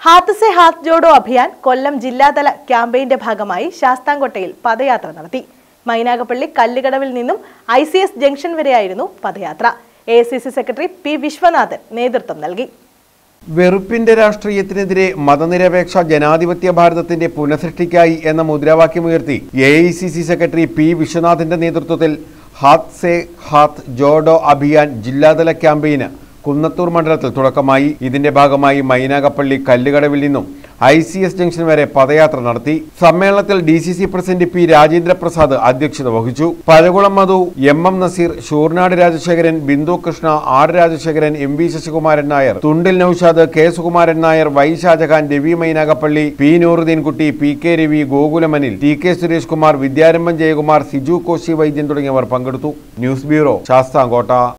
ഹാത്ത് സെ ഹാത്ത് ജോഡോ അഭിയാൻ കൊല്ലം ജില്ലാതല ക്യാമ്പയിന്റെ ഭാഗമായി ശാസ്താംകോട്ടയിൽ പദയാത്ര നടത്തി മൈനാഗപ്പള്ളി കല്ലുകടവിൽ നിന്നും ഐ സി എസ് ജംഗ്ഷൻ വരെയായിരുന്നു പദയാത്ര A C C secretary P Viswanathan നേതൃത്വം നൽകി വെറുപ്പിന്റെ രാഷ്ട്രീയത്തിനെതിരെ മതനിരപേക്ഷ ജനാധിപത്യ ഭാരതത്തിന്റെ പുനഃസൃഷ്ടിക്കായി എന്ന മുദ്രാവാക്യമുയർത്തി A I C C secretary P വിശ്വനാഥിന്റെ നേതൃത്വത്തിൽ ഹാത്ത് സെ ഹാത്ത് ജോഡോ അഭിയാൻ ജില്ലാതല ക്യാമ്പയിന് കുന്നത്തൂർ മണ്ഡലത്തിൽ തുടക്കമായി ഇതിന്റെ ഭാഗമായി മൈനാഗപ്പള്ളി കല്ലുകടവിൽ നിന്നും ഐ സി എസ് ജംഗ്ഷൻ വരെ പദയാത്ര നടത്തി സമ്മേളനത്തിൽ D C C president P Rajendra Prasad അധ്യക്ഷത വഹിച്ചു Pazhakulam Madhu M M Nazeer Shoornad Rajasekharan Bindu Krishna R Rajasekharan M V Sasikumaran Nair Thundil Noushad K Sukumaran Nair Y Shajahan Ravi Mynagappally P Nooruddeenkutty P K Ravi Gokulam Anil T K Suresh Kumar Vidyarambham Jayakumar Siju Koshy Vaidyan തുടങ്ങിയവർ പങ്കെടുത്തു ന്യൂസ് ബ്യൂറോ ശാസ്താംകോട്ട